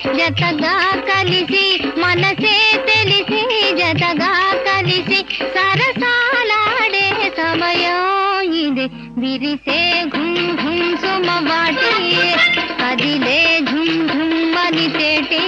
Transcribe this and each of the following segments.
జతగా కలిసి మనసే తెలిసి జతగా కలిసి సరసాలాడే సమయం ఇది విరిసే ఘుమ్ ఘుమ్ సుమవాటి కదిలే ఝుమ్ ఝుమ్ అని తేటి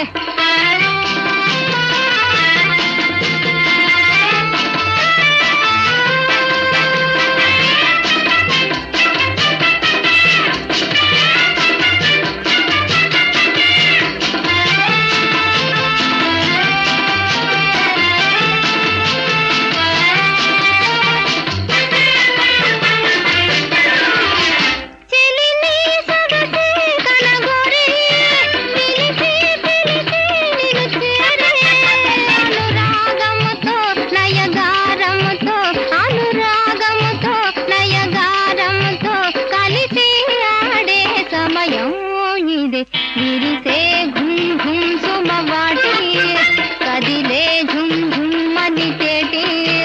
చెలిని సొగసే కనగొరి పిలిచి పిలిచి నిన్ను చేరే అనురాగముతో నయగారముతో అనురాగముతో నయగారముతో కలిసి ఆడే సమయం ఇది విరిసే ఘుమ్ ఘుమ్ సుమవాటి కదిలే ఝుమ్ ఝుమ్ అని తేటి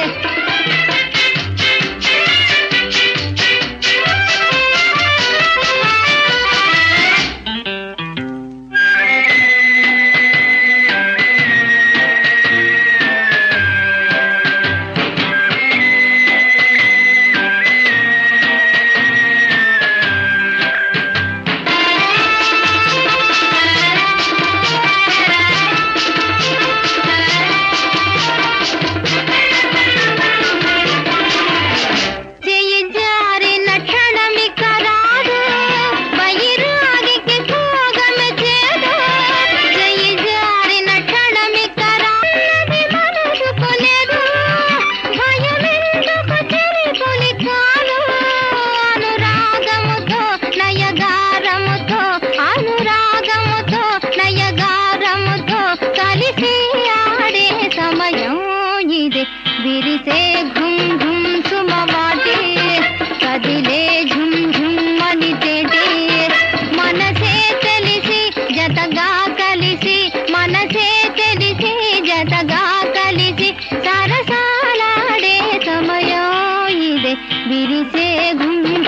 చెయ్యి జారిన క్షణమిక రాదు బైరాగికి భోగము చేదు చెయ్యి జారిన క్షణమిక రాది మనసుకులేదు భయమెందుకు చెరిపులి కాను అనురాగముతో నయగారముతో అనురాగముతో నయగారముతో కలిసి ఆడే సమయం ఇది విరిసే ఘుమ్ ఘుమ్ సుమవాటి కదిలే ఝుమ్ ఝుమ్ అని తేటి మనసే తెలిసి జతగా కలిసి మనసే తెలిసి జతగా కలిసి సరసాలాడే సమయం ఇదే విరిసే ఘుమ్